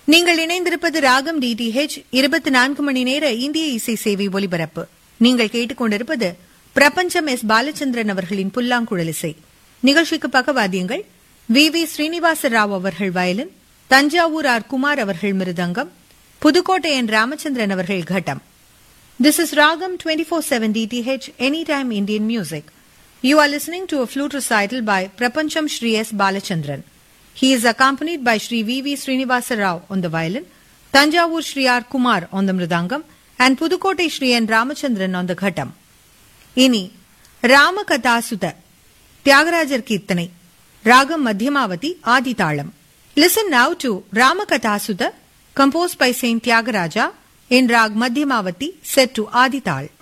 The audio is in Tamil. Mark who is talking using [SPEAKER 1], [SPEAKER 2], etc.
[SPEAKER 1] நீங்கள் இணைந்திருப்பது ராகம் டிடிஹெச் இருபத்தி நான்கு மணி நேர இந்திய இசை சேவை ஒலிபரப்பு நீங்கள் கேட்டுக்கொண்டிருப்பது பிரபஞ்சம் எஸ் பாலச்சந்திரன் அவர்களின் புல்லாங்குழல் இசை நிகழ்ச்சிக்கு பக்கவாத்தியங்கள் வி வி ஸ்ரீனிவாச ராவ் அவர்கள் வயலின் தஞ்சாவூர் ஆர் குமார் அவர்கள் மிருதங்கம் புதுக்கோட்டை என் ராமச்சந்திரன் அவர்கள் கட்டம் This is Ragam 24/7 DTH Anytime Indian Music. You are listening to a flute recital by Prapancham Shri S. Balachandran. He is accompanied by Shri V. V. Srinivasa Rao on the violin, Tanjavur Shri R. Kumar on the mridangam, and Pudukkottai Shri N. Ramachandran on the ghatam. இனி ராமகதாசுத தியாகராஜர் கீர்த்தனை ராகம் மத்தியமாவதி ஆதிதாளம் listen now to Ramakathasudha compose by saint Thyagaraja in rag madhyamavati set to adital